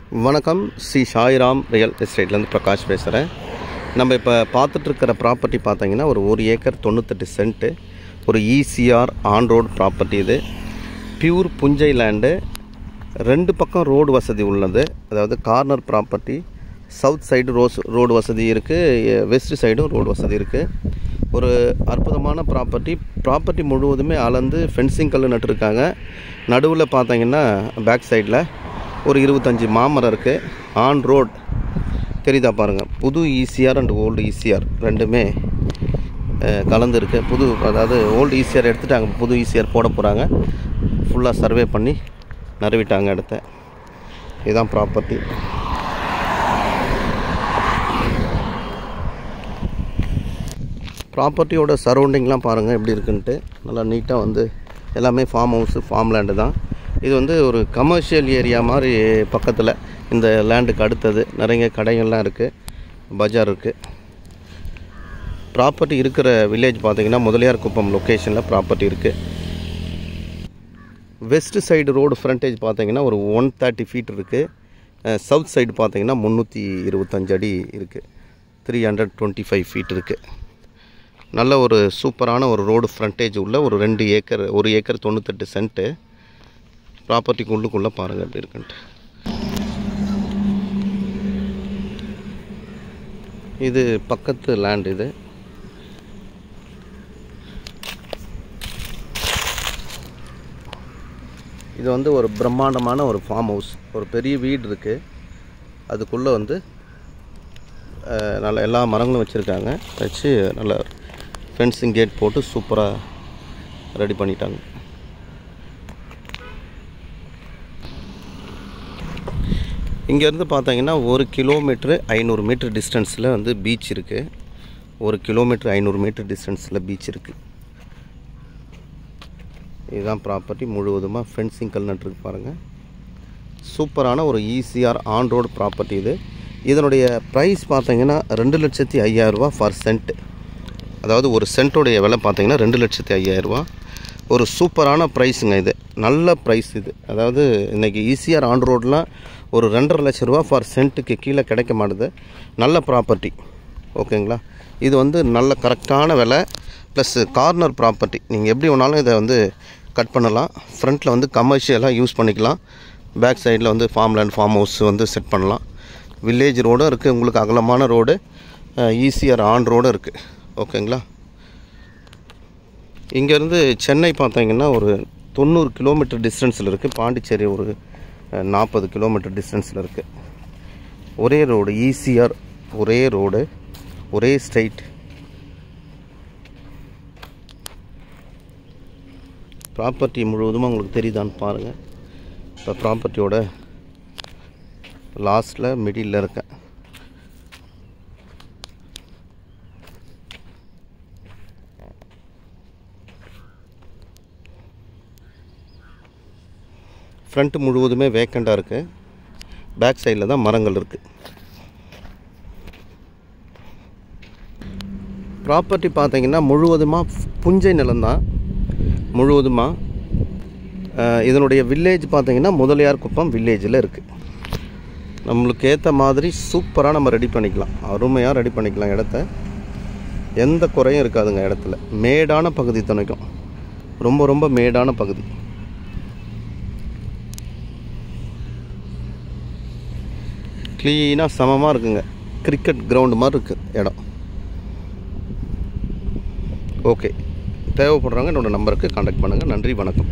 வணக்கம் ஸ்ரீ சாய்ராம் ரியல் எஸ்டேட்லேருந்து பிரகாஷ் பேசுகிறேன் நம்ம இப்போ பார்த்துட்ருக்கிற ப்ராப்பர்ட்டி பார்த்தீங்கன்னா ஒரு ஒரு ஏக்கர் தொண்ணூத்தெட்டு சென்ட்டு ஒரு இசிஆர் ஆன் ரோடு ப்ராப்பர்ட்டி இது பியூர் புஞ்சை லேண்டு ரெண்டு பக்கம் ரோடு வசதி உள்ளது அதாவது கார்னர் ப்ராப்பர்ட்டி சவுத் சைடு ரோஸ் ரோடு வசதி இருக்குது வெஸ்ட் சைடும் ரோடு வசதி இருக்குது ஒரு அற்புதமான ப்ராப்பர்ட்டி ப்ராப்பர்ட்டி முழுவதுமே அளந்து ஃபென்சிங் கல் நட்டுருக்காங்க நடுவில் பார்த்தீங்கன்னா பேக் சைடில் ஒரு இருபத்தஞ்சி மாமரம் இருக்குது ஆன் ரோட் தெரியுதா பாருங்கள் புது ஈசிஆர் அண்ட் ஓல்டு ஈசிஆர் ரெண்டுமே அஹ், கலந்து இருக்கு புது அதாவது ஓல்டு ஈசிஆர் எடுத்துட்டாங்க புது ஈசிஆர் போட போகிறாங்க ஃபுல்லாக சர்வே பண்ணி நிறவிட்டாங்க இடத்த இதுதான் ப்ராப்பர்ட்டி ப்ராப்பர்ட்டியோட சரௌண்டிங்லாம் பாருங்கள் எப்படி இருக்குன்ட்டு நல்லா நீட்டாக வந்து எல்லாமே ஃபார்ம் ஹவுஸு ஃபார்ம் லேண்டு தான் இது வந்து ஒரு கமர்ஷியல் ஏரியா மாதிரி பக்கத்தில் இந்த லேண்டுக்கு அடுத்தது நிறைய கடைகள்லாம் இருக்குது பஜார் இருக்குது ப்ராப்பர்ட்டி இருக்கிற வில்லேஜ் பார்த்தீங்கன்னா முதலியார் குப்பம் லொக்கேஷனில் ப்ராப்பர்ட்டி இருக்குது வெஸ்ட் சைடு ரோடு ஃப்ரண்டேஜ் பார்த்தீங்கன்னா ஒரு ஒன் தேர்ட்டி ஃபீட் இருக்குது சவுத் சைடு பார்த்தீங்கன்னா முந்நூற்றி இருபத்தஞ்சு அடி இருக்குது three hundred twenty five feet இருக்குது நல்ல ஒரு சூப்பரான ஒரு ரோடு ஃப்ரண்டேஜ் உள்ள ஒரு ரெண்டு ஏக்கர் ஒரு ஏக்கர் தொண்ணூத்தெட்டு சென்ட்டு ப்ராப்பர்ட்டிக்கு உள்ளுக்குள்ளே பாருங்கள் எப்படி இருக்குன்ட்டு இது பக்கத்து லேண்ட் இது இது வந்து ஒரு பிரம்மாண்டமான ஒரு ஃபார்ம் ஹவுஸ் ஒரு பெரிய வீடு இருக்குது அதுக்குள்ளே வந்து அஹ், நல்ல எல்லா மரங்களும் வச்சுருக்காங்க வச்சு நல்ல ஃபென்சிங் கேட் போட்டு சூப்பராக ரெடி பண்ணிட்டாங்க இங்கேருந்து பார்த்தீங்கன்னா ஒரு கிலோமீட்ரு ஐநூறு மீட்டர் டிஸ்டன்ஸில் வந்து பீச் இருக்குது ஒரு கிலோமீட்டர் ஐநூறு மீட்டர் டிஸ்டன்ஸில் பீச் இருக்குது இதுதான் ப்ராப்பர்ட்டி முழுவதுமாக ஃபென்சிங் கல் நட்டுருக்கு பாருங்கள் சூப்பரான ஒரு ஈசிஆர் ஆன் ரோடு ப்ராப்பர்ட்டி இது இதனுடைய ப்ரைஸ் பார்த்தீங்கன்னா ரெண்டு லட்சத்தி ஐயாயிரரூபா ஃபார் சென்ட் அதாவது ஒரு சென்ட்டோடைய விலை பார்த்தீங்கன்னா ரெண்டு லட்சத்தி ஐயாயிரரூபா ஒரு சூப்பரான ப்ரைஸுங்க இது நல்ல ப்ரைஸ் இது அதாவது இன்றைக்கி ஈசிஆர் ஆன் ரோட்லாம் ஒரு ரெண்டரை லட்ச ரூபா ஃபார் சென்ட்டுக்கு கீழே கிடைக்க மாட்டுது நல்ல ப்ராப்பர்ட்டி ஓகேங்களா இது வந்து நல்ல கரெக்டான விலை ப்ளஸ் கார்னர் ப்ராப்பர்ட்டி நீங்கள் எப்படி வேணாலும் இதை வந்து கட் பண்ணலாம் ஃப்ரண்ட்டில் வந்து கமர்ஷியலாக யூஸ் பண்ணிக்கலாம் பேக் சைடில் வந்து ஃபார்ம் லேண்ட் ஃபார்ம் ஹவுஸ் வந்து செட் பண்ணலாம் வில்லேஜ் ரோடும் இருக்குது உங்களுக்கு அகலமான ரோடு ஈஸியர் ஆன் ரோடும் இருக்குது ஓகேங்களா இங்கேருந்து சென்னை பார்த்தீங்கன்னா ஒரு தொண்ணூறு கிலோமீட்டர் டிஸ்டன்ஸில் இருக்குது பாண்டிச்சேரி ஒரு நாற்பது கிலோமீட்டர் டிஸ்டன்ஸில் இருக்குது ஒரே ரோடு ஈஸியர் ஒரே ரோடு ஒரே ஸ்ட்ரைட் ப்ராப்பர்ட்டி முழுவதுமாக உங்களுக்கு தெரியுதான்னு பாருங்கள் இப்போ ப்ராப்பர்ட்டியோட லாஸ்ட்டில் மிடில் இருக்கேன் ஃப்ரண்ட்டு முழுவதுமே வேக்கண்டாக இருக்குது பேக் சைடில் தான் மரங்கள் இருக்குது ப்ராப்பர்ட்டி பார்த்தீங்கன்னா முழுவதுமாக புஞ்சை நிலம்தான் முழுவதுமாக அஹ், இதனுடைய வில்லேஜ் பார்த்தீங்கன்னா முதலியார் குப்பம் வில்லேஜில் இருக்குது நம்மளுக்கு ஏற்ற மாதிரி சூப்பராக நம்ம ரெடி பண்ணிக்கலாம் அருமையாக ரெடி பண்ணிக்கலாம் இடத்த எந்த குறையும் இருக்காதுங்க இடத்துல மேடான பகுதி துணைக்கும் ரொம்ப ரொம்ப மேடான பகுதி க்ளீனாக சமமாக இருக்குங்க கிரிக்கெட் கிரவுண்டு மாதிரி இருக்குது இடம் ஓகே தேவைப்படுறவங்க என்னோடய நம்பருக்கு காண்டாக்ட் பண்ணுங்கள் நன்றி வணக்கம்